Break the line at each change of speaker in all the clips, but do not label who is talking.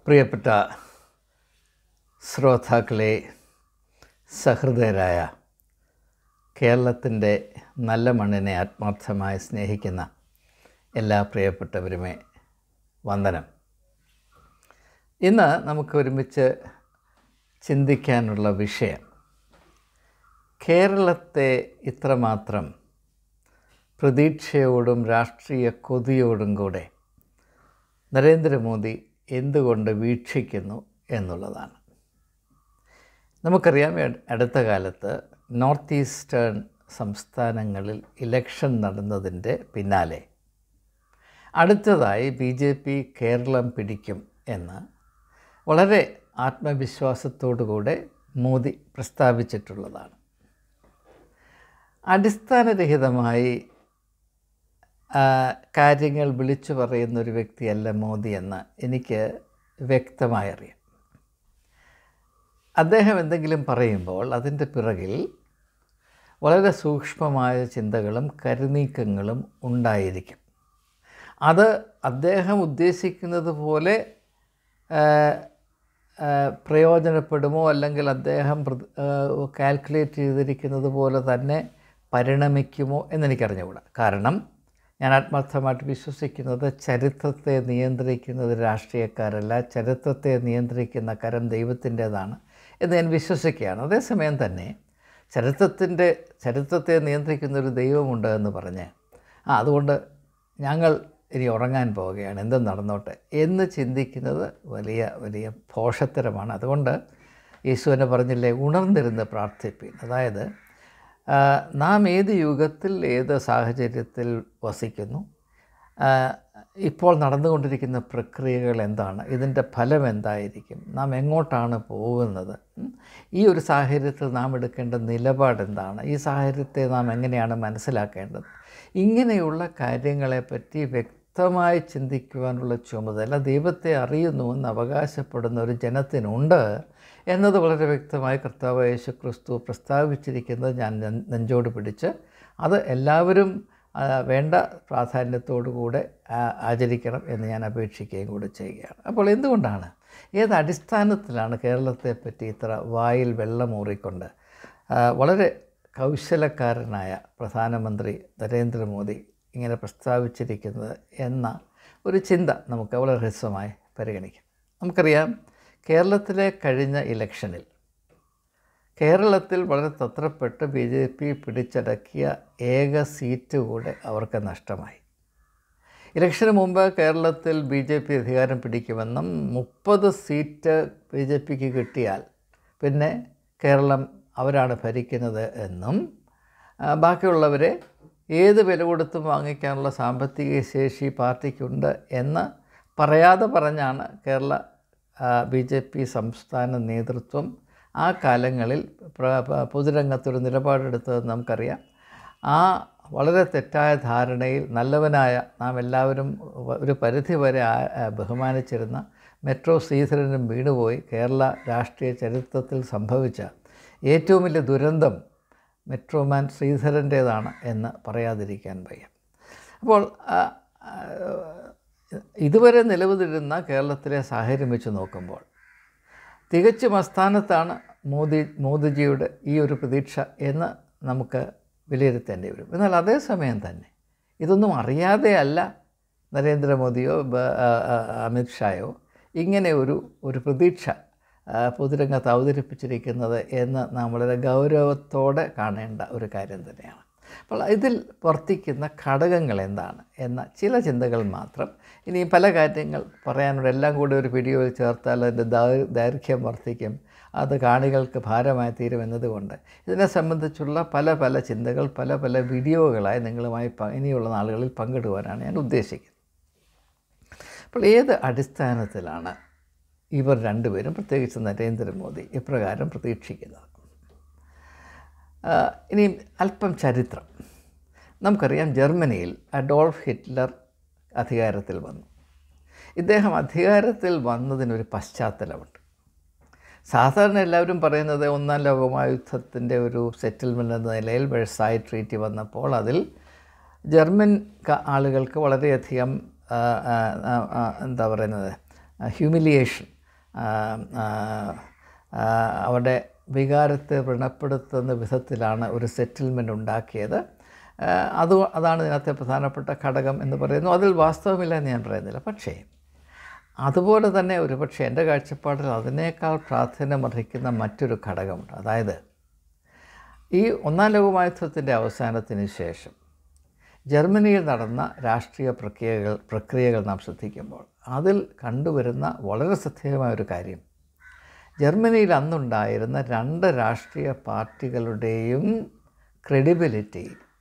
പ്രിയപ്പെട്ട ശ്രോതാക്കളെ സഹൃദയരായ കേരളത്തിൻ്റെ നല്ല മണ്ണിനെ ആത്മാർത്ഥമായി സ്നേഹിക്കുന്ന എല്ലാ പ്രിയപ്പെട്ടവരുമേ വന്ദനം ഇന്ന് നമുക്ക് ഒരുമിച്ച് ചിന്തിക്കാനുള്ള വിഷയം കേരളത്തെ ഇത്രമാത്രം പ്രതീക്ഷയോടും രാഷ്ട്രീയ കൊതിയോടും കൂടെ നരേന്ദ്രമോദി എന്തുകൊണ്ട് വീക്ഷിക്കുന്നു എന്നുള്ളതാണ് നമുക്കറിയാം എ- അടുത്ത കാലത്ത് നോർത്ത് ഈസ്റ്റേൺ സംസ്ഥാനങ്ങളിൽ ഇലക്ഷൻ നടന്നതിൻ്റെ പിന്നാലെ അടുത്തതായി ബി ജെ പി കേരളം പിടിക്കും എന്ന് വളരെ ആത്മവിശ്വാസത്തോടുകൂടെ മോദി പ്രസ്താവിച്ചിട്ടുള്ളതാണ് അടിസ്ഥാനരഹിതമായി ആ, കാര്യങ്ങൾ വിളിച്ചു പറയുന്ന ഒരു വ്യക്തിയല്ല മോദി എന്ന് എനിക്ക് വ്യക്തമായി അറിയാം അദ്ദേഹം എന്തെങ്കിലും പറയുമ്പോൾ അതിൻ്റെ പിറകിൽ വളരെ സൂക്ഷ്മമായ ചിന്തകളും കരുനീക്കങ്ങളും ഉണ്ടായിരിക്കും അത് അദ്ദേഹം ഉദ്ദേശിക്കുന്നത് പോലെ ആ, ആ, പ്രയോജനപ്പെടുമോ അല്ലെങ്കിൽ അദ്ദേഹം കാൽക്കുലേറ്റ് ചെയ്തിരിക്കുന്നത് പോലെ തന്നെ പരിണമിക്കുമോ എന്നെനിക്കറിഞ്ഞുകൂടാ കാരണം ഞാൻ ആത്മാർത്ഥമായിട്ട് വിശ്വസിക്കുന്നത് ചരിത്രത്തെ നിയന്ത്രിക്കുന്നത് രാഷ്ട്രീയക്കാരല്ല ചരിത്രത്തെ നിയന്ത്രിക്കുന്ന കരം ദൈവത്തിൻ്റേതാണ് എന്ന് ഞാൻ വിശ്വസിക്കുകയാണ് അതേസമയം തന്നെ ചരിത്രത്തിൻ്റെ ചരിത്രത്തെ നിയന്ത്രിക്കുന്ന ഒരു ദൈവമുണ്ട് എന്ന് പറഞ്ഞ് ആ അതുകൊണ്ട് ഞങ്ങൾ ഇനി ഉറങ്ങാൻ പോവുകയാണ് എന്തും നടന്നോട്ടെ എന്ന് ചിന്തിക്കുന്നത് വലിയ വലിയ ഭോഷത്തരമാണ് അതുകൊണ്ട് യേശുവിനെ പറഞ്ഞില്ലേ ഉണർന്നിരുന്ന് പ്രാർത്ഥിപ്പിൻ അതായത് ആ, നാം ഏത് യുഗത്തിൽ ഏത് സാഹചര്യത്തിൽ വസിക്കുന്നു ആ, ഇപ്പോൾ നടന്നുകൊണ്ടിരിക്കുന്ന പ്രക്രിയകൾ എന്താണ് ഇതിൻ്റെ ഫലം എന്തായിരിക്കും നാം എങ്ങോട്ടാണ് പോകുന്നത് ഉം. ഈ ഒരു സാഹചര്യത്തിൽ നാം എടുക്കേണ്ട നിലപാട് എന്താണ് ഈ സാഹചര്യത്തെ നാം എങ്ങനെയാണ് മനസ്സിലാക്കേണ്ടത് ഇങ്ങനെയുള്ള കാര്യങ്ങളെപ്പറ്റി വ്യക്തമായി ചിന്തിക്കുവാനുള്ള ചുമതല ദൈവത്തെ അറിയുന്നുവെന്ന് അവകാശപ്പെടുന്ന ഒരു ജനത്തിനുണ്ട് എന്നത് വളരെ വ്യക്തമായി കർത്താവ് യേശു ക്രിസ്തു പ്രസ്താവിച്ചിരിക്കുന്നത് ഞാൻ നെ- നെഞ്ചോട് പിടിച്ച് അത് എല്ലാവരും ആ, വേണ്ട പ്രാധാന്യത്തോടുകൂടെ ആ, ആചരിക്കണം എന്ന് ഞാൻ അപേക്ഷിക്കുകയും കൂടെ ചെയ്യുകയാണ് അപ്പോൾ എന്തുകൊണ്ടാണ് ഏത് അടിസ്ഥാനത്തിലാണ് കേരളത്തെ പറ്റി ഇത്ര വായിൽ വെള്ളമൂറിക്കൊണ്ട് ആ, വളരെ കൗശലക്കാരനായ പ്രധാനമന്ത്രി നരേന്ദ്രമോദി ഇങ്ങനെ പ്രസ്താവിച്ചിരിക്കുന്നത് എന്ന ഒരു ചിന്ത നമുക്ക് വളരെ രഹസ്യമായി പരിഗണിക്കാം നമുക്കറിയാം കേരളത്തിലെ കഴിഞ്ഞ ഇലക്ഷനിൽ കേരളത്തിൽ വളരെ തത്രപ്പെട്ട് ബി ജെ പി പിടിച്ചടക്കിയ ഏക സീറ്റ് കൂടെ അവർക്ക് നഷ്ടമായി ഇലക്ഷന് മുമ്പ് കേരളത്തിൽ ബി ജെ പി അധികാരം പിടിക്കുമെന്നും മുപ്പത് സീറ്റ് ബി ജെ പിക്ക് കിട്ടിയാൽ പിന്നെ കേരളം അവരാണ് ഭരിക്കുന്നത് എന്നും ആ, ബാക്കിയുള്ളവരെ ഏത് വില കൊടുത്തും വാങ്ങിക്കാനുള്ള സാമ്പത്തിക ശേഷി പാർട്ടിക്കുണ്ട് എന്ന് പറയാതെ പറഞ്ഞാണ് കേരള ബി ജെ പി സംസ്ഥാന നേതൃത്വം ആ കാലങ്ങളിൽ പ്ര- പ- പൊതുരംഗത്തൊരു നിലപാടെടുത്തതെന്ന് നമുക്കറിയാം ആ വളരെ തെറ്റായ ധാരണയിൽ നല്ലവനായ നാം എല്ലാവരും വ- ഒരു പരിധിവരെ ആ- ആ ബഹുമാനിച്ചിരുന്ന മെട്രോ ശ്രീധരനും വീണുപോയി കേരള രാഷ്ട്രീയ ചരിത്രത്തിൽ സംഭവിച്ച ഏറ്റവും വലിയ ദുരന്തം മെട്രോമാൻ ശ്രീധരൻ്റേതാണ് എന്ന് പറയാതിരിക്കാൻ വയ്യ അപ്പോൾ ആ, ആ, ഇതുവരെ നിലവിലിരുന്ന കേരളത്തിലെ സാഹചര്യം വെച്ച് നോക്കുമ്പോൾ തികച്ചും അസ്ഥാനത്താണ് മോദി മോദിജിയുടെ ഈ ഒരു പ്രതീക്ഷ എന്ന് നമുക്ക് വിലയിരുത്തേണ്ടി വരും എന്നാൽ അതേസമയം തന്നെ ഇതൊന്നും അറിയാതെയല്ല നരേന്ദ്രമോദിയോ ബ- ആ, ആ, അമിത്ഷായോ ഇങ്ങനെ ഒരു ഒരു പ്രതീക്ഷ ആ, പൊതുരംഗത്ത് അവതരിപ്പിച്ചിരിക്കുന്നത് എന്ന് നാം വളരെ ഗൗരവത്തോടെ കാണേണ്ട ഒരു കാര്യം തന്നെയാണ് അപ്പോൾ ഇതിൽ വർത്തിക്കുന്ന ഘടകങ്ങൾ എന്താണ് എന്ന ചില ചിന്തകൾ മാത്രം ഇനി പല കാര്യങ്ങൾ പറയാനുള്ള എല്ലാം കൂടി ഒരു വീഡിയോയിൽ ചേർത്താൽ അതിൻ്റെ ദൈ- ദൈർഘ്യം വർദ്ധിക്കും അത് കാണികൾക്ക് ഭാരമായി തീരുമെന്നതുകൊണ്ട് ഇതിനെ സംബന്ധിച്ചുള്ള പല പല ചിന്തകൾ പല പല വീഡിയോകളായി നിങ്ങളുമായി പ- ഇനിയുള്ള നാളുകളിൽ പങ്കിടുവാനാണ് ഞാൻ ഉദ്ദേശിക്കുന്നത് അപ്പോൾ ഏത് അടിസ്ഥാനത്തിലാണ് ഇവർ രണ്ടുപേരും പ്രത്യേകിച്ച് നരേന്ദ്രമോദി ഇപ്രകാരം പ്രതീക്ഷിക്കുന്നത് ആ, ഇനി അല്പം ചരിത്രം നമുക്കറിയാം ജർമ്മനിയിൽ അഡോൾഫ് ഹിറ്റ്ലർ അധികാരത്തിൽ വന്നു ഇദ്ദേഹം അധികാരത്തിൽ വന്നതിനൊരു പശ്ചാത്തലമുണ്ട് സാധാരണ എല്ലാവരും പറയുന്നത് ഒന്നാം ലോകമഹായുദ്ധത്തിൻ്റെ ഒരു സെറ്റിൽമെൻ്റ് എന്ന നിലയിൽ വെഴ്സായി ട്രീറ്റി വന്നപ്പോൾ അതിൽ ജർമ്മൻ ക- ആളുകൾക്ക് വളരെയധികം ആ, ആ, ആ, ആ, എന്താ പറയുന്നത് ഹ്യൂമിലിയേഷൻ ആ, ആ, ആ, അവരുടെ വികാരത്തെ വ്രണപ്പെടുത്തുന്ന വിധത്തിലാണ് ഒരു സെറ്റിൽമെൻ്റ് ഉണ്ടാക്കിയത് ആ, അത് അതാണ് ഇതിനകത്തെ പ്രധാനപ്പെട്ട ഘടകം എന്ന് പറയുന്നു അതിൽ വാസ്തവമില്ല എന്ന് ഞാൻ പറയുന്നില്ല പക്ഷേ അതുപോലെ തന്നെ ഒരുപക്ഷെ എൻ്റെ കാഴ്ചപ്പാടിൽ അതിനേക്കാൾ പ്രാധാന്യമർഹിക്കുന്ന മറ്റൊരു ഘടകമുണ്ട് അതായത് ഈ ഒന്നാം ലോകമഹായുദ്ധത്തിൻ്റെ അവസാനത്തിന് ശേഷം ജർമ്മനിയിൽ നടന്ന രാഷ്ട്രീയ പ്രക്രിയകൾ പ്രക്രിയകൾ നാം ശ്രദ്ധിക്കുമ്പോൾ അതിൽ കണ്ടുവരുന്ന വളരെ ശ്രദ്ധേയമായ ഒരു കാര്യം ജർമ്മനിയിൽ അന്നുണ്ടായിരുന്ന രണ്ട് രാഷ്ട്രീയ പാർട്ടികളുടെയും ക്രെഡിബിലിറ്റി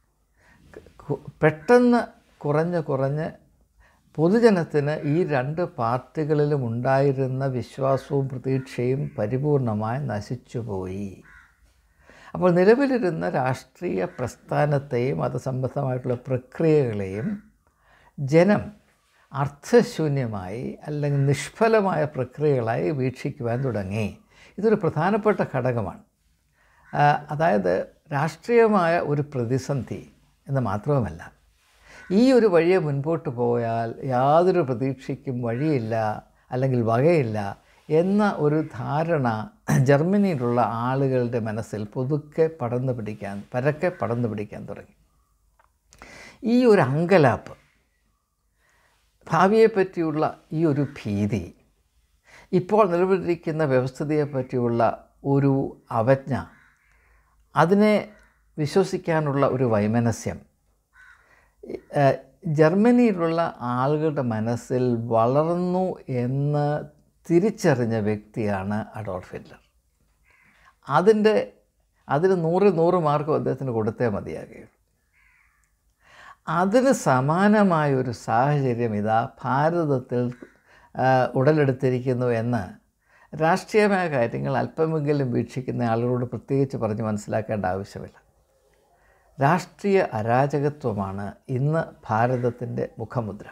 കു- പെട്ടെന്ന് കുറഞ്ഞ് കുറഞ്ഞ് പൊതുജനത്തിന് ഈ രണ്ട് പാർട്ടികളിലും ഉണ്ടായിരുന്ന വിശ്വാസവും പ്രതീക്ഷയും പരിപൂർണമായി നശിച്ചുപോയി അപ്പോൾ നിലവിലിരുന്ന രാഷ്ട്രീയ പ്രസ്ഥാനത്തെയും അത് സംബന്ധമായിട്ടുള്ള പ്രക്രിയകളെയും ജനം അർത്ഥശൂന്യമായി അല്ലെങ്കിൽ നിഷ്ഫലമായ പ്രക്രിയകളായി വീക്ഷിക്കുവാൻ തുടങ്ങി ഇതൊരു പ്രധാനപ്പെട്ട ഘടകമാണ് ആ, അതായത് രാഷ്ട്രീയമായ ഒരു പ്രതിസന്ധി എന്ന് മാത്രവുമല്ല ഈ ഒരു വഴിയെ മുൻപോട്ട് പോയാൽ യാതൊരു പ്രതീക്ഷയ്ക്കും വഴിയില്ല അല്ലെങ്കിൽ വകയില്ല എന്ന ഒരു ധാരണ ജർമ്മനിയിലുള്ള ആളുകളുടെ മനസ്സിൽ പുതുക്കെ പടർന്നു പിടിക്കാൻ പരക്കെ പടർന്നു പിടിക്കാൻ തുടങ്ങി ഈ ഒരു അങ്കലാപ്പ് ഭാവിയെപ്പറ്റിയുള്ള ഈ ഒരു ഭീതി ഇപ്പോൾ നിലവിലിരിക്കുന്ന വ്യവസ്ഥിതിയെപ്പറ്റിയുള്ള ഒരു അവജ്ഞ അതിനെ വിശ്വസിക്കാനുള്ള ഒരു വൈമനസ്യം ഏഹ്, ജർമ്മനിയിലുള്ള ആളുകളുടെ മനസ്സിൽ വളർന്നു എന്ന് തിരിച്ചറിഞ്ഞ വ്യക്തിയാണ് അഡോൾഫ് ഹിറ്റ്ലർ അതിൻ്റെ അതിന് നൂറ് നൂറ് മാർക്കും അദ്ദേഹത്തിന് കൊടുത്തേ മതിയാകുകയുള്ളൂ അതിന് സമാനമായ ഒരു സാഹചര്യം ഇതാ ഭാരതത്തിൽ ആ, ഉടലെടുത്തിരിക്കുന്നു എന്ന് രാഷ്ട്രീയമായ കാര്യങ്ങൾ അല്പമെങ്കിലും വീക്ഷിക്കുന്ന ആളുകളോട് പ്രത്യേകിച്ച് പറഞ്ഞ് മനസ്സിലാക്കേണ്ട ആവശ്യമില്ല രാഷ്ട്രീയ അരാജകത്വമാണ് ഇന്ന് ഭാരതത്തിൻ്റെ മുഖമുദ്ര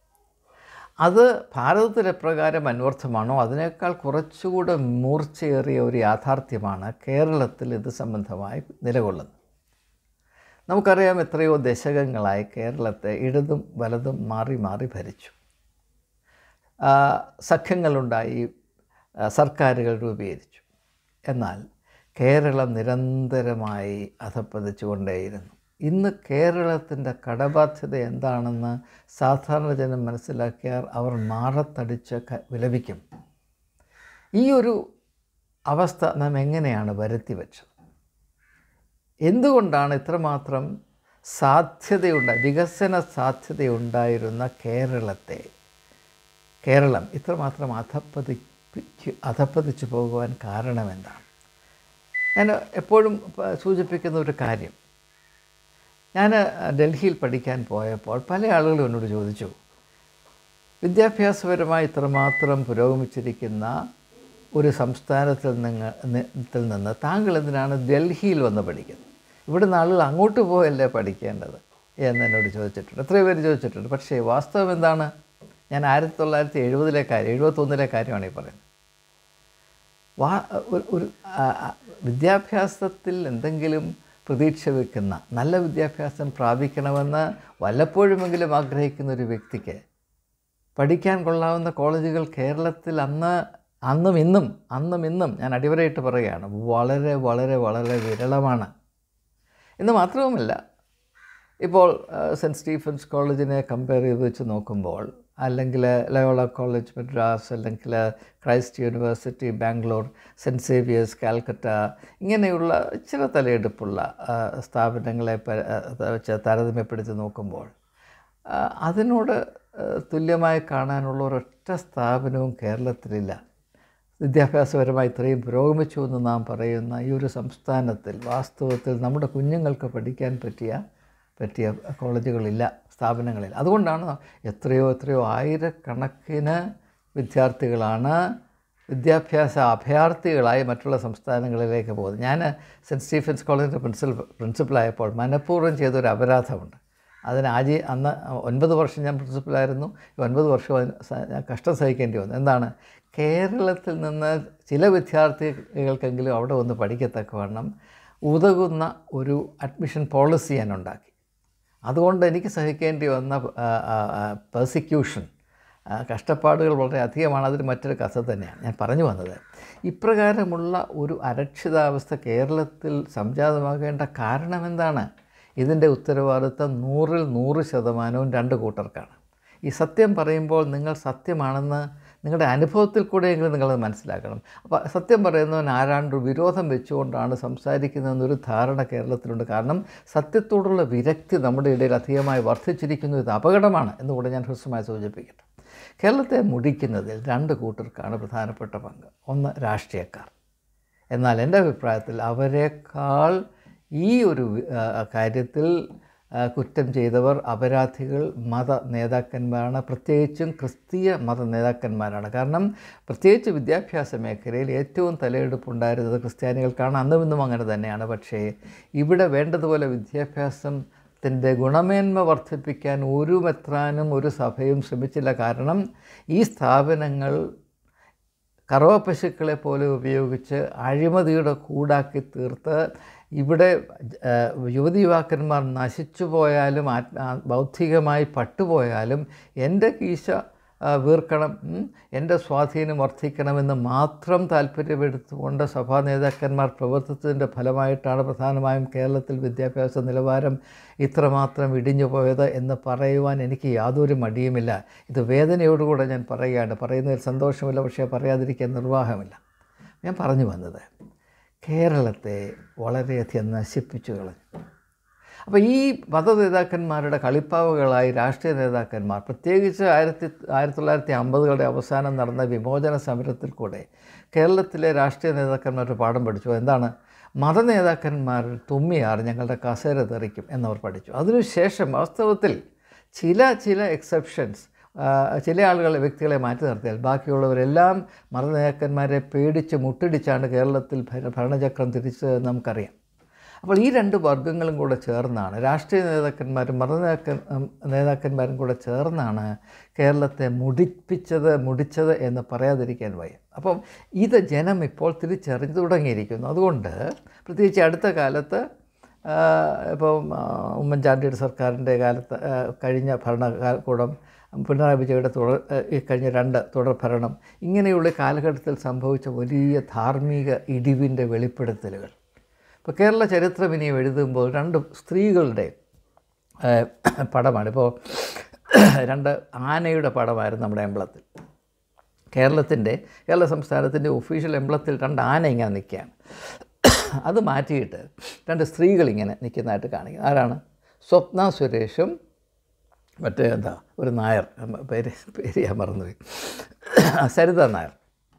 അത് ഭാരതത്തിൽ എപ്രകാരം അന്വർത്ഥമാണോ അതിനേക്കാൾ കുറച്ചുകൂടെ മൂർച്ചയേറിയ ഒരു യാഥാർത്ഥ്യമാണ് കേരളത്തിൽ ഇത് സംബന്ധമായി നിലകൊള്ളുന്നത് നമുക്കറിയാം എത്രയോ ദശകങ്ങളായി കേരളത്തെ ഇടതും വലതും മാറി മാറി ഭരിച്ചു ആ, സഖ്യങ്ങളുണ്ടായി ആ, സർക്കാരുകൾ രൂപീകരിച്ചു എന്നാൽ കേരളം നിരന്തരമായി അധപ്പതിച്ചുകൊണ്ടേയിരുന്നു ഇന്ന് കേരളത്തിൻ്റെ കടബാധ്യത എന്താണെന്ന് സാധാരണ ജനം മനസ്സിലാക്കിയാൽ അവർ മാറത്തടിച്ച് ക- വിലപിക്കും ഈ ഒരു അവസ്ഥ നാം എങ്ങനെയാണ് വരുത്തി വെച്ചത് എന്തുകൊണ്ടാണ് ഇത്രമാത്രം സാധ്യതയുണ്ട വികസന സാധ്യതയുണ്ടായിരുന്ന കേരളത്തെ കേരളം ഇത്രമാത്രം അധപ്പതിച്ച് അധപ്പതിച്ചു പോകുവാൻ കാരണമെന്താണ് ഞാൻ എപ്പോഴും പ- സൂചിപ്പിക്കുന്ന ഒരു കാര്യം ഞാൻ ഡൽഹിയിൽ പഠിക്കാൻ പോയപ്പോൾ പല ആളുകളും എന്നോട് ചോദിച്ചു വിദ്യാഭ്യാസപരമായി ഇത്രമാത്രം പുരോഗമിച്ചിരിക്കുന്ന ഒരു സംസ്ഥാനത്തിൽ നിന്ന് ത്തിൽ നിന്ന് താങ്കൾ എന്തിനാണ് ഡൽഹിയിൽ വന്ന് പഠിക്കുന്നത് ഇവിടുന്ന് ആളുകൾ അങ്ങോട്ട് പോയല്ലേ പഠിക്കേണ്ടത് എന്ന് എന്നോട് ചോദിച്ചിട്ടുണ്ട് എത്രയോ പേര് ചോദിച്ചിട്ടുണ്ട് പക്ഷേ വാസ്തവം എന്താണ് ഞാൻ ആയിരത്തി തൊള്ളായിരത്തി എഴുപതിലെ കാര്യം എഴുപത്തൊന്നിലെ കാര്യമാണ് ഈ പറയുന്നത് വാ ഒരു- ഒരു ആ, ആ, വിദ്യാഭ്യാസത്തിൽ എന്തെങ്കിലും പ്രതീക്ഷ വെക്കുന്ന നല്ല വിദ്യാഭ്യാസം പ്രാപിക്കണമെന്ന് വല്ലപ്പോഴുമെങ്കിലും ആഗ്രഹിക്കുന്ന ഒരു വ്യക്തിക്ക് പഠിക്കാൻ കൊള്ളാവുന്ന കോളേജുകൾ കേരളത്തിൽ അന്ന് അന്നും ഇന്നും അന്നും ഇന്നും ഞാൻ അടിവരയിട്ട് പറയുകയാണ് വളരെ വളരെ വളരെ വിരളമാണ് എന്ന് മാത്രവുമല്ല ഇപ്പോൾ ആ, സെൻറ്റ് സ്റ്റീഫൻസ് കോളേജിനെ കമ്പയർ ചെയ്ത് വെച്ച് നോക്കുമ്പോൾ അല്ലെങ്കിൽ ലയോള കോളേജ് മദ്രാസ് അല്ലെങ്കിൽ Christ University Bangalore Saint Xavier's Calcutta ഇങ്ങനെയുള്ള ചില തലയെടുപ്പുള്ള ആ, സ്ഥാപനങ്ങളെ പ- ആ, വെച്ച് താരതമ്യപ്പെടുത്തി നോക്കുമ്പോൾ ആ, അതിനോട് ആ, തുല്യമായി കാണാനുള്ള ഒരൊറ്റ സ്ഥാപനവും കേരളത്തിലില്ല വിദ്യാഭ്യാസപരമായി ഇത്രയും പുരോഗമിച്ചു എന്ന് നാം പറയുന്ന ഈ ഒരു സംസ്ഥാനത്തിൽ വാസ്തവത്തിൽ നമ്മുടെ കുഞ്ഞുങ്ങൾക്ക് പഠിക്കാൻ പറ്റിയ പറ്റിയ കോളേജുകളില്ല സ്ഥാപനങ്ങളില്ല അതുകൊണ്ടാണ് എത്രയോ എത്രയോ ആയിരക്കണക്കിന് വിദ്യാർത്ഥികളാണ് വിദ്യാഭ്യാസ അഭയാർത്ഥികളായി മറ്റുള്ള സംസ്ഥാനങ്ങളിലേക്ക് പോകുന്നത് ഞാൻ സെൻറ്റ് സ്റ്റീഫൻസ് കോളേജിൻ്റെ പ്രിൻസിപ്പൽ പ്രിൻസിപ്പലായപ്പോൾ മനഃപൂർവ്വം ചെയ്തൊരു അപരാധമുണ്ട് അതിന് ആജി അന്ന് ഒൻപത് വർഷം ഞാൻ പ്രിൻസിപ്പലായിരുന്നു ഈ ഒൻപത് വർഷം അതിന് സ- ഞാൻ കഷ്ടം സഹിക്കേണ്ടി വന്നു എന്താണ് കേരളത്തിൽ നിന്ന് ചില വിദ്യാർത്ഥികൾക്കെങ്കിലും അവിടെ വന്ന് പഠിക്കത്തക്കവണ്ണം ഉതകുന്ന ഒരു അഡ്മിഷൻ പോളിസി ഞാൻ ഉണ്ടാക്കി അതുകൊണ്ട് എനിക്ക് സഹിക്കേണ്ടി വന്ന പെർസിക്യൂഷൻ ആ, കഷ്ടപ്പാടുകൾ വളരെ അധികമാണ് അതിന് മറ്റൊരു കഥ തന്നെയാണ് ഞാൻ പറഞ്ഞു വന്നത് ഇപ്രകാരമുള്ള ഒരു അരക്ഷിതാവസ്ഥ കേരളത്തിൽ സംജാതമാകേണ്ട കാരണം എന്താണ് ഇതിൻ്റെ ഉത്തരവാദിത്തം നൂറിൽ നൂറ് ശതമാനവും രണ്ട് കൂട്ടർക്കാണ് ഈ സത്യം പറയുമ്പോൾ നിങ്ങൾ സത്യമാണെന്ന് നിങ്ങളുടെ അനുഭവത്തിൽ കൂടെയെങ്കിലും നിങ്ങളത് മനസ്സിലാക്കണം അപ്പോൾ സത്യം പറയുന്നവൻ ആരാണ്ട് വിരോധം വെച്ചുകൊണ്ടാണ് സംസാരിക്കുന്നതെന്നൊരു ധാരണ കേരളത്തിലുണ്ട് കാരണം സത്യത്തോടുള്ള വിരക്തി നമ്മുടെ ഇടയിൽ അധികമായി വർദ്ധിച്ചിരിക്കുന്നു ഇത് അപകടമാണ് എന്നുകൂടെ ഞാൻ ഹ്രസ്വമായി സൂചിപ്പിക്കട്ടെ കേരളത്തെ മുടിക്കുന്നതിൽ രണ്ട് കൂട്ടർക്കാണ് പ്രധാനപ്പെട്ട പങ്ക് ഒന്ന് രാഷ്ട്രീയക്കാർ എന്നാൽ എൻ്റെ അഭിപ്രായത്തിൽ അവരെക്കാൾ ഈ ഒരു വി- ആ, കാര്യത്തിൽ ആ, കുറ്റം ചെയ്തവർ അപരാധികൾ മത നേതാക്കന്മാരാണ് പ്രത്യേകിച്ചും ക്രിസ്തീയ മത നേതാക്കന്മാരാണ് കാരണം പ്രത്യേകിച്ച് വിദ്യാഭ്യാസ മേഖലയിൽ ഏറ്റവും തലയെടുപ്പുണ്ടായിരുന്നത് ക്രിസ്ത്യാനികൾക്കാണ് അന്നും ഇന്നും അങ്ങനെ തന്നെയാണ് പക്ഷേ ഇവിടെ വേണ്ടതുപോലെ വിദ്യാഭ്യാസത്തിൻ്റെ ഗുണമേന്മ വർദ്ധിപ്പിക്കാൻ ഒരു മെത്രാനും ഒരു സഭയും ശ്രമിച്ചില്ല കാരണം ഈ സ്ഥാപനങ്ങൾ കറവ പശുക്കളെ പോലെ ഉപയോഗിച്ച് അഴിമതിയുടെ കൂടാക്കി തീർത്ത് ഇവിടെ ആ, യുവതി യുവാക്കന്മാർ നശിച്ചു പോയാലും ആത്മ ആ, ബൗദ്ധികമായി പട്ടുപോയാലും എൻ്റെ കീശ ആ, വീർക്കണം ഉം, എൻ്റെ സ്വാധീനം വർദ്ധിക്കണമെന്ന് മാത്രം താല്പര്യമെടുത്തുകൊണ്ട് സഭാ നേതാക്കന്മാർ പ്രവർത്തിച്ചതിൻ്റെ ഫലമായിട്ടാണ് പ്രധാനമായും കേരളത്തിൽ വിദ്യാഭ്യാസ നിലവാരം ഇത്രമാത്രം ഇടിഞ്ഞു പോയത് എന്ന് പറയുവാൻ എനിക്ക് യാതൊരു മടിയുമില്ല ഇത് വേദനയോടുകൂടെ ഞാൻ പറയുകയാണ് പറയുന്നതിൽ സന്തോഷമില്ല പക്ഷേ പറയാതിരിക്കാൻ നിർവാഹമില്ല ഞാൻ പറഞ്ഞു വന്നത് കേരളത്തെ വളരെയധികം നശിപ്പിച്ചു കളഞ്ഞു അപ്പോൾ ഈ മത നേതാക്കന്മാരുടെ കളിപ്പാവുകളായി രാഷ്ട്രീയ നേതാക്കന്മാർ പ്രത്യേകിച്ച് ആയിരത്തി ആയിരത്തി തൊള്ളായിരത്തി അമ്പതുകളുടെ അവസാനം നടന്ന വിമോചന സമരത്തിൽ കൂടെ കേരളത്തിലെ രാഷ്ട്രീയ നേതാക്കന്മാർ ഒരു പാഠം പഠിച്ചു എന്താണ് മത നേതാക്കന്മാർ തുമ്മിയാർ ഞങ്ങളുടെ കസേര തെറിക്കും എന്നവർ പഠിച്ചു അതിനുശേഷം വാസ്തവത്തിൽ ചില ചില എക്സെപ്ഷൻസ് ചില ആളുകളെ വ്യക്തികളെ മാറ്റി നിർത്തിയാൽ ബാക്കിയുള്ളവരെല്ലാം മത നേതാക്കന്മാരെ പേടിച്ച് മുട്ടിടിച്ചാണ് കേരളത്തിൽ ഭര- ഭരണചക്രം തിരിച്ചതെന്ന് നമുക്കറിയാം അപ്പോൾ ഈ രണ്ട് വർഗ്ഗങ്ങളും കൂടെ ചേർന്നാണ് രാഷ്ട്രീയ നേതാക്കന്മാരും മത നേതാക്കൻ ഉം, നേതാക്കന്മാരും കൂടെ ചേർന്നാണ് കേരളത്തെ മുടിപ്പിച്ചത് മുടിച്ചത് എന്ന് പറയാതിരിക്കാൻ വയ്യ അപ്പം ഇത് ജനം ഇപ്പോൾ തിരിച്ചറിഞ്ഞു തുടങ്ങിയിരിക്കുന്നു അതുകൊണ്ട് പ്രത്യേകിച്ച് അടുത്ത കാലത്ത് ആ, ഇപ്പം ആ, ഉമ്മൻചാണ്ടിയുടെ സർക്കാരിൻ്റെ കാലത്ത് ആ, കഴിഞ്ഞ ഭരണകൂടം പിണറായി വിജയയുടെ തുടർ ആ, ഈ കഴിഞ്ഞ രണ്ട് തുടർ ഭരണം ഇങ്ങനെയുള്ള കാലഘട്ടത്തിൽ സംഭവിച്ച വലിയ ധാർമ്മിക ഇടിവിൻ്റെ വെളിപ്പെടുത്തലുകൾ ഇപ്പോൾ കേരള ചരിത്രം ഇനി എഴുതുമ്പോൾ രണ്ട് സ്ത്രീകളുടെ ആ, പടമാണ് ഇപ്പോൾ രണ്ട് ആനയുടെ പടമായിരുന്നു നമ്മുടെ എംബ്ലത്തിൽ കേരളത്തിൻ്റെ കേരള സംസ്ഥാനത്തിൻ്റെ ഒഫീഷ്യൽ എംബ്ലത്തിൽ രണ്ട് ആന ഇങ്ങനെ നിൽക്കുകയാണ് അത് മാറ്റിയിട്ട് രണ്ട് സ്ത്രീകൾ ഇങ്ങനെ നിൽക്കുന്നതായിട്ട് കാണിക്കുന്നത് ആരാണ് സ്വപ്ന സുരേഷും മറ്റേ എന്താ ഒരു നായർ പേര് പേര് ഞാൻ മറന്നുപോയി സരിത നായർ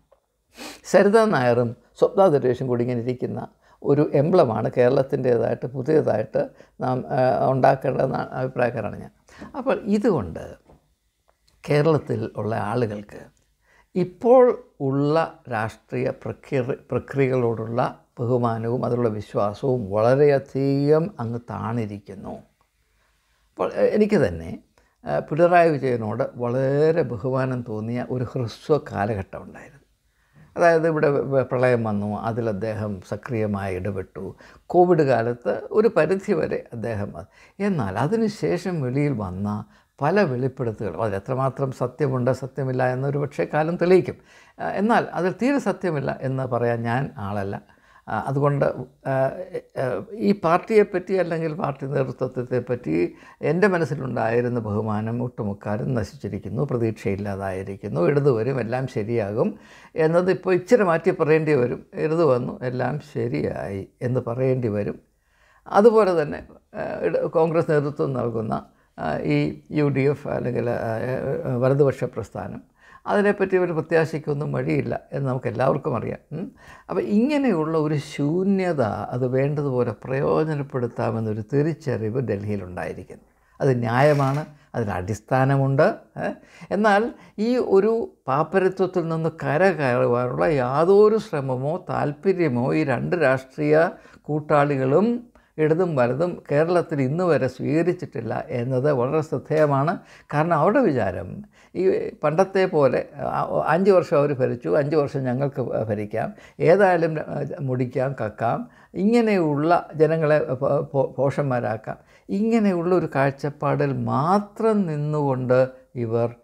സരിത നായറും സ്വപ്ന സുരേഷും കൂടി ഇങ്ങനെ ഇരിക്കുന്ന ഒരു എംബ്ലമാണ് കേരളത്തിൻ്റേതായിട്ട് പുതിയതായിട്ട് നാം ആ, ഉണ്ടാക്കേണ്ടതെന്ന അഭിപ്രായക്കാരാണ് ഞാൻ അപ്പോൾ ഇതുകൊണ്ട് കേരളത്തിൽ ഉള്ള ആളുകൾക്ക് ഇപ്പോൾ ഉള്ള രാഷ്ട്രീയ പ്രക്രിയ പ്രക്രിയകളോടുള്ള ബഹുമാനവും അതിലുള്ള വിശ്വാസവും വളരെയധികം അങ്ങ് താണിരിക്കുന്നു അപ്പോൾ എ- എനിക്ക് തന്നെ ആ, പിണറായി വിജയനോട് വളരെ ബഹുമാനം തോന്നിയ ഒരു ഹ്രസ്വ കാലഘട്ടം ഉണ്ടായിരുന്നു അതായത് ഇവിടെ വ- പ്രളയം വന്നു അതിൽ അദ്ദേഹം സക്രിയമായി ഇടപെട്ടു കോവിഡ് കാലത്ത് ഒരു പരിധി വരെ അദ്ദേഹം അത് എന്നാൽ അതിനുശേഷം വെളിയിൽ വന്ന പല വെളിപ്പെടുത്തുകളും അതിൽ എത്രമാത്രം സത്യമുണ്ട് സത്യമില്ല എന്നൊരു പക്ഷേ കാലം തെളിയിക്കും ആ, എന്നാൽ അതിൽ തീരെ സത്യമില്ല എന്ന് പറയാൻ ഞാൻ ആളല്ല ആ, അതുകൊണ്ട് ആ, ആ, ഈ പാർട്ടിയെപ്പറ്റി അല്ലെങ്കിൽ പാർട്ടി നേതൃത്വത്തെ പറ്റി എൻ്റെ മനസ്സിലുണ്ടായിരുന്ന ബഹുമാനം ഒട്ടുമുക്കാലും നശിച്ചിരിക്കുന്നു പ്രതീക്ഷയില്ലാതായിരിക്കുന്നു ഇടതു വരും എല്ലാം ശരിയാകും എന്നത് ഇപ്പോൾ ഇച്ചിരി മാറ്റി പറയേണ്ടി വരും ഇടതു വന്നു എല്ലാം ശരിയായി എന്ന് പറയേണ്ടി വരും അതുപോലെ തന്നെ ആ, ഇട- കോൺഗ്രസ് നേതൃത്വം നൽകുന്ന ആ, ഈ യു ഡി എഫ് അല്ലെങ്കിൽ ആ, ആ, വലതുപക്ഷ പ്രസ്ഥാനം അതിനെപ്പറ്റി ഒരു പ്രത്യാശയ്ക്കൊന്നും വഴിയില്ല എന്ന് നമുക്ക് എല്ലാവർക്കും അറിയാം ഉം. അപ്പോൾ ഇങ്ങനെയുള്ള ഒരു ശൂന്യത അത് വേണ്ടതുപോലെ പ്രയോജനപ്പെടുത്താമെന്നൊരു തിരിച്ചറിവ് ഡൽഹിയിലുണ്ടായിരിക്കുന്നു അത് ന്യായമാണ് അതിന് അടിസ്ഥാനമുണ്ട് ഏ? എന്നാൽ ഈ ഒരു പാപ്പരത്വത്തിൽ നിന്ന് കരകയറുവാനുള്ള യാതൊരു ശ്രമമോ താല്പര്യമോ ഈ രണ്ട് രാഷ്ട്രീയ കൂട്ടാളികളും ഇടതും വലതും കേരളത്തിൽ ഇന്ന് വരെ സ്വീകരിച്ചിട്ടില്ല എന്നത് വളരെ ശ്രദ്ധേയമാണ് കാരണം അവരുടെ വിചാരം ഈ പണ്ടത്തെ പോലെ ആ, അഞ്ച് വർഷം അവർ ഭരിച്ചു അഞ്ച് വർഷം ഞങ്ങൾക്ക് ഭരിക്കാം ഏതായാലും ആ, മുടിക്കാം കക്കാം ഇങ്ങനെയുള്ള ജനങ്ങളെ പോ- പോ- പോഷന്മാരാക്കാം ഇങ്ങനെയുള്ള ഒരു കാഴ്ചപ്പാടിൽ മാത്രം നിന്നുകൊണ്ട് ഇവർ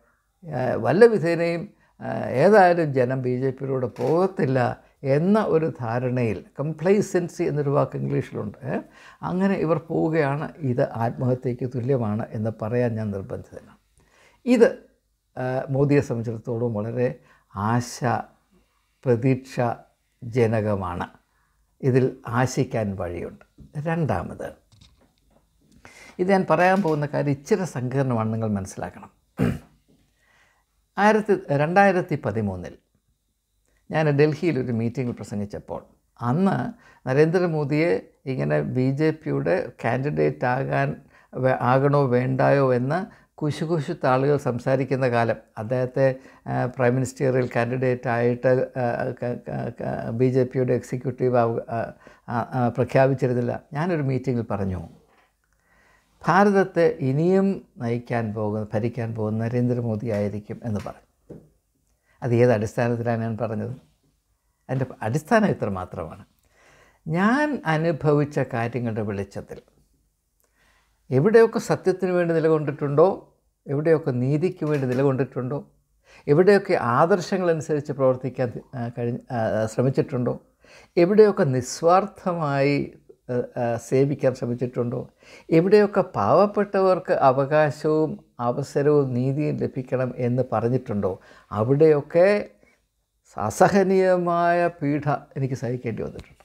ഏഹ്, വല്ല വിധേനയും ഏഹ്, ഏതായാലും ജനം ബി ജെ പിയിലൂടെ പോകത്തില്ല എന്ന ഒരു ധാരണയിൽ കംപ്ലൈസൻസി എന്നൊരു വാക്ക് ഇംഗ്ലീഷിലുണ്ട് ഏ? അങ്ങനെ ഇവർ പോവുകയാണ് ഇത് ആത്മഹത്യയ്ക്ക് തുല്യമാണ് എന്ന് പറയാൻ ഞാൻ നിർബന്ധിതനാണ് ഇത് ആ, മോദിയെ സംബന്ധിച്ചിടത്തോളം വളരെ ആശ പ്രതീക്ഷ ജനകമാണ് ഇതിൽ ആശിക്കാൻ വഴിയുണ്ട് രണ്ടാമത് ഇത് ഞാൻ പറയാൻ പോകുന്ന കാര്യം ഇച്ചിരി സങ്കീർണമാണ് നിങ്ങൾ മനസ്സിലാക്കണം ആയിരത്തി രണ്ടായിരത്തി പതിമൂന്നിൽ ഞാൻ ഡൽഹിയിൽ ഒരു മീറ്റിങ്ങിൽ പ്രസംഗിച്ചപ്പോൾ അന്ന് നരേന്ദ്രമോദിയെ ഇങ്ങനെ ബി ജെ പിയുടെ കാൻഡിഡേറ്റ് ആകാൻ വേ- ആകണോ വേണ്ടായോ എന്ന് കുശുകുശുത്ത ആളുകൾ സംസാരിക്കുന്ന കാലം അദ്ദേഹത്തെ ആ, പ്രൈം മിനിസ്റ്റീരിയൽ കാൻഡിഡേറ്റ് ആയിട്ട് ബി ജെ പിയുടെ എക്സിക്യൂട്ടീവ് ആവുക- ആ, ആ, ആ, പ്രഖ്യാപിച്ചിരുന്നില്ല ഞാനൊരു മീറ്റിങ്ങിൽ പറഞ്ഞു ഭാരതത്തെ ഇനിയും നയിക്കാൻ പോകുന്ന ഭരിക്കാൻ പോകുന്ന നരേന്ദ്രമോദി ആയിരിക്കും എന്ന് പറഞ്ഞു അത് ഏത് അടിസ്ഥാനത്തിലാണ് ഞാൻ പറഞ്ഞത് അതിൻ്റെ അടിസ്ഥാനം ഇത്ര മാത്രമാണ് ഞാൻ അനുഭവിച്ച കാര്യങ്ങളുടെ വെളിച്ചത്തിൽ എവിടെയൊക്കെ സത്യത്തിന് വേണ്ടി നിലകൊണ്ടിട്ടുണ്ടോ എവിടെയൊക്കെ നീതിക്ക് വേണ്ടി നിലകൊണ്ടിട്ടുണ്ടോ എവിടെയൊക്കെ ആദർശങ്ങളനുസരിച്ച് പ്രവർത്തിക്കാൻ ആ, കഴിഞ്ഞ ആ, ശ്രമിച്ചിട്ടുണ്ടോ എവിടെയൊക്കെ നിസ്വാർത്ഥമായി ആ, ആ, സേവിക്കാൻ ശ്രമിച്ചിട്ടുണ്ടോ എവിടെയൊക്കെ പാവപ്പെട്ടവർക്ക് അവകാശവും അവസരവും നീതിയും ലഭിക്കണം എന്ന് പറഞ്ഞിട്ടുണ്ടോ അവിടെയൊക്കെ അസഹനീയമായ പീഡ എനിക്ക് സഹിക്കേണ്ടി വന്നിട്ടുണ്ട്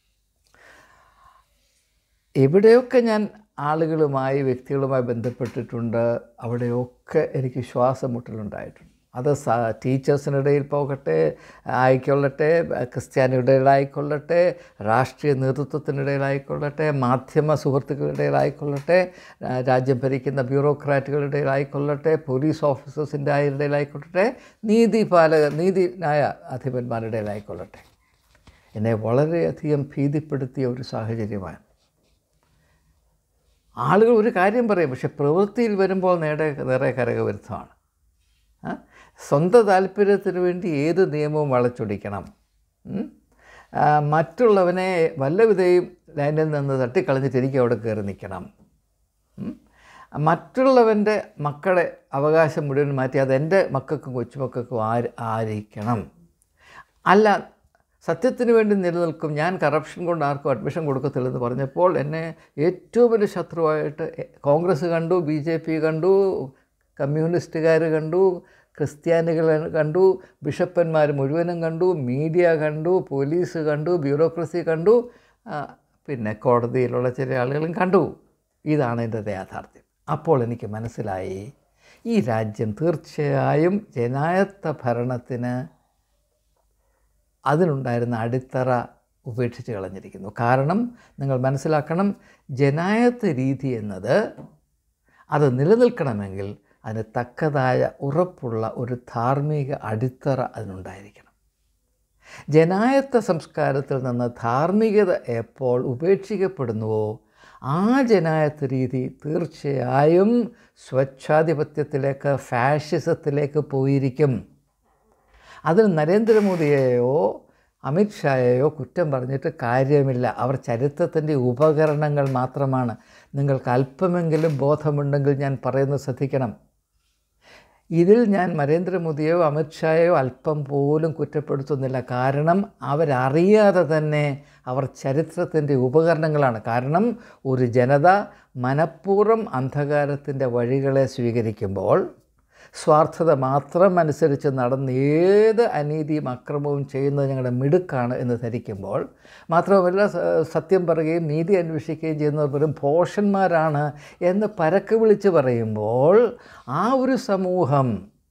എവിടെയൊക്കെ ഞാൻ ആളുകളുമായി വ്യക്തികളുമായി ബന്ധപ്പെട്ടിട്ടുണ്ട് അവിടെയൊക്കെ എനിക്ക് ശ്വാസം മുട്ടലുണ്ടായിട്ടുണ്ട് അത് സ ടീച്ചേഴ്സിനിടയിൽ പോകട്ടെ ആയിക്കൊള്ളട്ടെ ക്രിസ്ത്യാനിയുടെയിലായിക്കൊള്ളട്ടെ രാഷ്ട്രീയ നേതൃത്വത്തിനിടയിലായിക്കൊള്ളട്ടെ മാധ്യമ സുഹൃത്തുക്കളുടെയിലായിക്കൊള്ളട്ടെ ആ, രാജ്യം ഭരിക്കുന്ന ബ്യൂറോക്രാറ്റുകളുടെയിലായിക്കൊള്ളട്ടെ പോലീസ് ഓഫീസേഴ്സിൻ്റെ ഇടയിലായിക്കൊള്ളട്ടെ നീതിപാലക നീതിന്യായ അധിപന്മാരുടെ ഇടയിലായിക്കൊള്ളട്ടെ എന്നെ വളരെയധികം ഭീതിപ്പെടുത്തിയ ഒരു സാഹചര്യമാണ് ആളുകൾ ഒരു കാര്യം പറയും പക്ഷെ പ്രവൃത്തിയിൽ വരുമ്പോൾ നേടെ നിറയെ കരകവിരുദ്ധമാണ് ആ? സ്വന്തം താല്പര്യത്തിന് വേണ്ടി ഏത് നിയമവും വളച്ചൊടിക്കണം ഉം? ആ, മറ്റുള്ളവനെ വല്ലവിധയും ലൈനിൽ നിന്ന് തട്ടിക്കളഞ്ഞിട്ട് എനിക്ക് അവിടെ കയറി നിൽക്കണം ഉം? മറ്റുള്ളവൻ്റെ മക്കളെ അവകാശം മുഴുവൻ മാറ്റി അത് എൻ്റെ മക്കൾക്കും കൊച്ചുമക്കൾക്കും ആര് ആയിരിക്കണം അല്ല സത്യത്തിന് വേണ്ടി നിലനിൽക്കും ഞാൻ കറപ്ഷൻ കൊണ്ട് ആർക്കും അഡ്മിഷൻ കൊടുക്കത്തില്ലെന്ന് പറഞ്ഞപ്പോൾ എന്നെ ഏറ്റവും വലിയ ശത്രുവായിട്ട് കോൺഗ്രസ് കണ്ടു ബി ജെ പി കണ്ടു കമ്മ്യൂണിസ്റ്റുകാർ കണ്ടു ക്രിസ്ത്യാനികൾ കണ്ടു ബിഷപ്പന്മാർ മുഴുവനും കണ്ടു മീഡിയ കണ്ടു പോലീസ് കണ്ടു ബ്യൂറോക്രസി കണ്ടു ആ, പിന്നെ കോടതിയിലുള്ള ചില ആളുകളും കണ്ടു ഇതാണ് എൻ്റെ യാഥാർത്ഥ്യം അപ്പോൾ എനിക്ക് മനസ്സിലായി ഈ രാജ്യം തീർച്ചയായും ജനായത്ത ഭരണത്തിന് അതിനുണ്ടായിരുന്ന അടിത്തറ ഉപേക്ഷിച്ച് കളഞ്ഞിരിക്കുന്നു കാരണം നിങ്ങൾ മനസ്സിലാക്കണം ജനായത്ത് രീതി എന്നത് അത് നിലനിൽക്കണമെങ്കിൽ അതിന് തക്കതായ ഉറപ്പുള്ള ഒരു ധാർമ്മിക അടിത്തറ അതിനുണ്ടായിരിക്കണം ജനായത്ത സംസ്കാരത്തിൽ നിന്ന് ധാർമ്മികത എപ്പോൾ ഉപേക്ഷിക്കപ്പെടുന്നുവോ ആ ജനായത്ത് രീതി തീർച്ചയായും സ്വച്ഛാധിപത്യത്തിലേക്ക് ഫാഷിസത്തിലേക്ക് പോയിരിക്കും അതിൽ നരേന്ദ്രമോദിയെയോ അമിത്ഷായെയോ കുറ്റം പറഞ്ഞിട്ട് കാര്യമില്ല അവർ ചരിത്രത്തിൻ്റെ ഉപകരണങ്ങൾ മാത്രമാണ് നിങ്ങൾക്ക് അല്പമെങ്കിലും ബോധമുണ്ടെങ്കിൽ ഞാൻ പറയുന്നത് ശ്രദ്ധിക്കണം ഇതിൽ ഞാൻ നരേന്ദ്രമോദിയോ അമിത്ഷായോ അല്പം പോലും കുറ്റപ്പെടുത്തുന്നില്ല കാരണം അവരറിയാതെ തന്നെ അവർ ചരിത്രത്തിൻ്റെ ഉപകരണങ്ങളാണ് കാരണം ഒരു ജനത മനഃപൂർവ്വം അന്ധകാരത്തിൻ്റെ വഴികളെ സ്വീകരിക്കുമ്പോൾ സ്വാർത്ഥത മാത്രം അനുസരിച്ച് നടന്ന് ഏത് അനീതിയും അക്രമവും ചെയ്യുന്നത് ഞങ്ങളുടെ മിടുക്കാണ് എന്ന് ധരിക്കുമ്പോൾ മാത്രമല്ല സ- സത്യം പറയുകയും നീതി അന്വേഷിക്കുകയും ചെയ്യുന്നവർ വെറും ഭോഷന്മാരാണ് എന്ന് പരക്കെ വിളിച്ച് പറയുമ്പോൾ ആ ഒരു സമൂഹം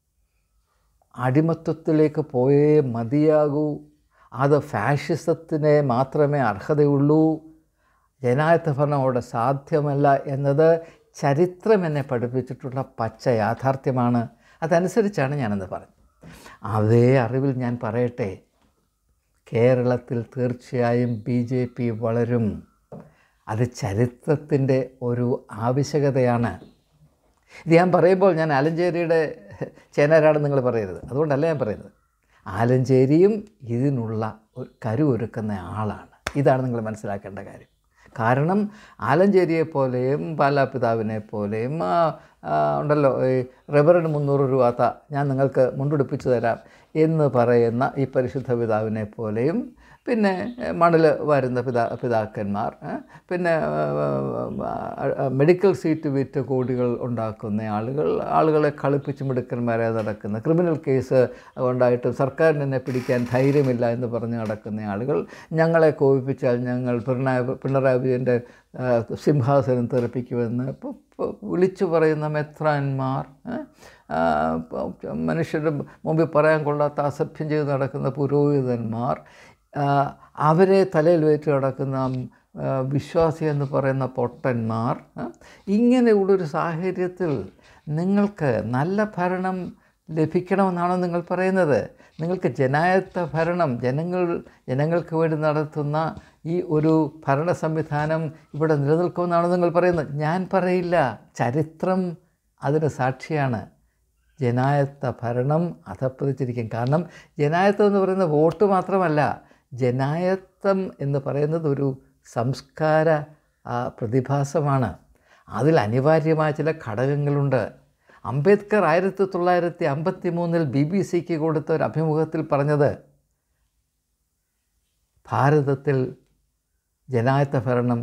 അടിമത്വത്തിലേക്ക് പോയേ മതിയാകൂ അത് ഫാഷിസത്തിന് മാത്രമേ അർഹതയുള്ളൂ ജനായത്ത ഭരണം അവിടെ സാധ്യമല്ല എന്നത് ചരിത്രം എന്നെ പഠിപ്പിച്ചിട്ടുള്ള പച്ച യാഥാർത്ഥ്യമാണ് അതനുസരിച്ചാണ് ഞാനെന്ന് പറഞ്ഞത് അതേ അറിവിൽ ഞാൻ പറയട്ടെ കേരളത്തിൽ തീർച്ചയായും ബി ജെ പി വളരും അത് ചരിത്രത്തിൻ്റെ ഒരു ആവശ്യകതയാണ് ഇത് ഞാൻ പറയുമ്പോൾ ഞാൻ ആലഞ്ചേരിയുടെ ചേനാരാണെന്ന് നിങ്ങൾ പറയരുത് അതുകൊണ്ടല്ല ഞാൻ പറയുന്നത് ആലഞ്ചേരിയും ഇതിനുള്ള ഒരു കരുവൊരുക്കുന്ന ആളാണ് ഇതാണ് നിങ്ങൾ മനസ്സിലാക്കേണ്ട കാര്യം കാരണം ആലഞ്ചേരിയെ പോലെയും ബാലാപിതാവിനെ പോലെയും ആ, ആ, ഉണ്ടല്ലോ ഈ റബ്ബറിന് മുന്നൂറ് രൂപ താ ഞാൻ നിങ്ങൾക്ക് മുണ്ടുടിപ്പിച്ച് തരാം എന്ന് പറയുന്ന ഈ പരിശുദ്ധ പിതാവിനെ പോലെയും പിന്നെ മണൽ വരുന്ന പിതാ പിതാക്കന്മാർ ഏ, പിന്നെ ആ, മെഡിക്കൽ സീറ്റ് വിറ്റ് കോടികൾ ഉണ്ടാക്കുന്ന ആളുകൾ ആളുകളെ കളിപ്പിച്ച് മിടുക്കന്മാരെ നടക്കുന്ന ക്രിമിനൽ കേസ് ഉണ്ടായിട്ടും സർക്കാരിന് എന്നെ പിടിക്കാൻ ധൈര്യമില്ല എന്ന് പറഞ്ഞ് നടക്കുന്ന ആളുകൾ ഞങ്ങളെ കോപിപ്പിച്ചാൽ ഞങ്ങൾ പിണറായി പിണറായി വിജയൻ്റെ ആ, സിംഹാസനം തെറിപ്പിക്കുമെന്ന് ഇപ്പോൾ വിളിച്ചു പറയുന്ന മെത്രാന്മാർ ഏ, ആ, പ- മനുഷ്യരുടെ മുമ്പിൽ പറയാൻ കൊള്ളാത്ത അസഭ്യം ചെയ്ത് നടക്കുന്ന പുരോഹിതന്മാർ ആ, അവരെ തലയിൽ വെച്ച് നടക്കുന്ന ആ, വിശ്വാസി എന്ന് പറയുന്ന പൊട്ടന്മാർ ആ, ഇങ്ങനെയുള്ളൊരു സാഹചര്യത്തിൽ നിങ്ങൾക്ക് നല്ല ഭരണം ലഭിക്കണമെന്നാണോ നിങ്ങൾ പറയുന്നത് നിങ്ങൾക്ക് ജനായത്ത ഭരണം ജനങ്ങൾ ജനങ്ങൾക്ക് വേണ്ടി നടത്തുന്ന ഈ ഒരു ഭരണ സംവിധാനം ഇവിടെ നിലനിൽക്കുമെന്നാണോ നിങ്ങൾ പറയുന്നത് ഞാൻ പറയില്ല ചരിത്രം അതിന് സാക്ഷിയാണ് ജനായത്ത ഭരണം അധപ്പതിച്ചിരിക്കും കാരണം ജനായത്തം എന്ന് പറയുന്നത് വോട്ട് മാത്രമല്ല ജനായത്തം എന്ന് പറയുന്നത് ഒരു സംസ്കാര ആ, പ്രതിഭാസമാണ് അതിൽ അനിവാര്യമായ ചില ഘടകങ്ങളുണ്ട് അംബേദ്കർ ആയിരത്തി തൊള്ളായിരത്തി അമ്പത്തി മൂന്നിൽ ബി ബി സിക്ക് കൊടുത്ത ഒരു അഭിമുഖത്തിൽ പറഞ്ഞത് ഭാരതത്തിൽ ജനായത്ത ഭരണം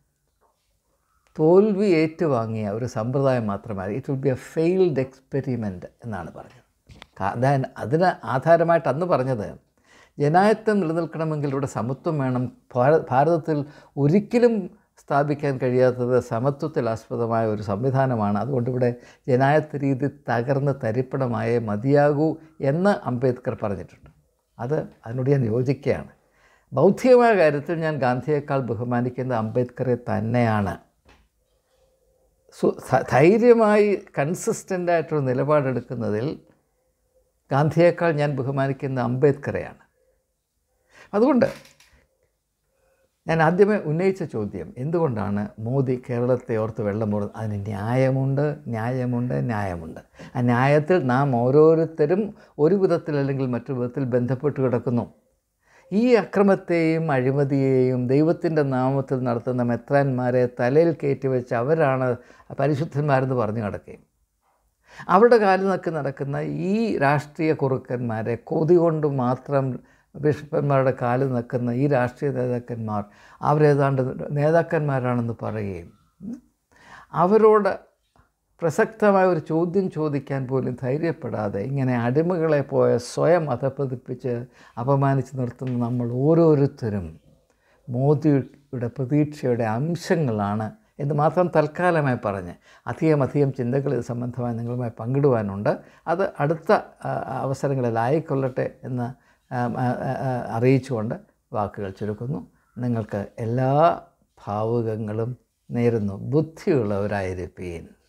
തോൽവി ഏറ്റുവാങ്ങിയ ഒരു സമ്പ്രദായം മാത്രമായി it will be a failed experiment എന്നാണ് പറഞ്ഞത് കാ- അതാ- അതിന് ആധാരമായിട്ട് അന്ന് പറഞ്ഞത് ജനായത്വം നിലനിൽക്കണമെങ്കിൽ ഇവിടെ സമത്വം വേണം ഭാര- ഭാരതത്തിൽ ഒരിക്കലും സ്ഥാപിക്കാൻ കഴിയാത്തത് സമത്വത്തിൽ ആസ്പദമായ ഒരു സംവിധാനമാണ് അതുകൊണ്ട് ഇവിടെ ജനായത്ത് രീതി തകർന്ന് തരിപ്പണമായേ മതിയാകൂ എന്ന് അംബേദ്കർ പറഞ്ഞിട്ടുണ്ട് അത് അതിനോട് ഞാൻ യോജിക്കുകയാണ് ബൗദ്ധികമായ കാര്യത്തിൽ ഞാൻ ഗാന്ധിയേക്കാൾ ബഹുമാനിക്കുന്ന അംബേദ്കറെ തന്നെയാണ് സു- ധ- ധൈര്യമായി കൺസിസ്റ്റൻ്റ് ആയിട്ടൊരു നിലപാടെടുക്കുന്നതിൽ ഗാന്ധിയേക്കാൾ ഞാൻ ബഹുമാനിക്കുന്ന അംബേദ്കറെയാണ് അതുകൊണ്ട് ഞാൻ ആദ്യമേ ഉന്നയിച്ച ചോദ്യം എന്തുകൊണ്ടാണ് മോദി കേരളത്തെ ഓർത്ത് വെള്ളം പോറുന്നത് അതിന് ന്യായമുണ്ട് ന്യായമുണ്ട് ന്യായമുണ്ട് ആ ന്യായത്തിൽ നാം ഓരോരുത്തരും ഒരു വിധത്തിൽ അല്ലെങ്കിൽ മറ്റൊരു വിധത്തിൽ ബന്ധപ്പെട്ട് കിടക്കുന്നു ഈ അക്രമത്തെയും അഴിമതിയെയും ദൈവത്തിൻ്റെ നാമത്തിൽ നടത്തുന്ന മെത്രാന്മാരെ തലയിൽ കയറ്റിവെച്ച് അവരാണ് പരിശുദ്ധന്മാരെന്ന് പറഞ്ഞു കിടക്കുകയും അവരുടെ കാലിൽ നിന്നൊക്കെ നടക്കുന്ന ഈ രാഷ്ട്രീയ കുറുക്കന്മാരെ കൊതി കൊണ്ട് മാത്രം ബിഷപ്പന്മാരുടെ കാലിൽ നിൽക്കുന്ന ഈ രാഷ്ട്രീയ നേതാക്കന്മാർ അവരേതാണ്ട് നേതാക്കന്മാരാണെന്ന് പറയുകയും ഉം, അവരോട് പ്രസക്തമായ ഒരു ചോദ്യം ചോദിക്കാൻ പോലും ധൈര്യപ്പെടാതെ ഇങ്ങനെ അടിമകളെ പോയ സ്വയം അധപ്പതിപ്പിച്ച് അപമാനിച്ച് നിർത്തുന്ന നമ്മൾ ഓരോരുത്തരും മോദിയുടെ പ്രതീക്ഷയുടെ അംശങ്ങളാണ് എന്ന് മാത്രം തൽക്കാലമായി പറഞ്ഞ് അധികം അധികം ചിന്തകൾ ഇത് സംബന്ധമായി നിങ്ങളുമായി പങ്കിടുവാനുണ്ട് അത് അടുത്ത ആ, അവസരങ്ങളിൽ ആയിക്കൊള്ളട്ടെ എന്ന് ആ, ആ, ആ, അറിയിച്ചുകൊണ്ട് വാക്കുകൾ ചുരുക്കുന്നു നിങ്ങൾക്ക് എല്ലാ ഭാവുകങ്ങളും നേരുന്നു ബുദ്ധിയുള്ളവരായിരിപ്പീൻ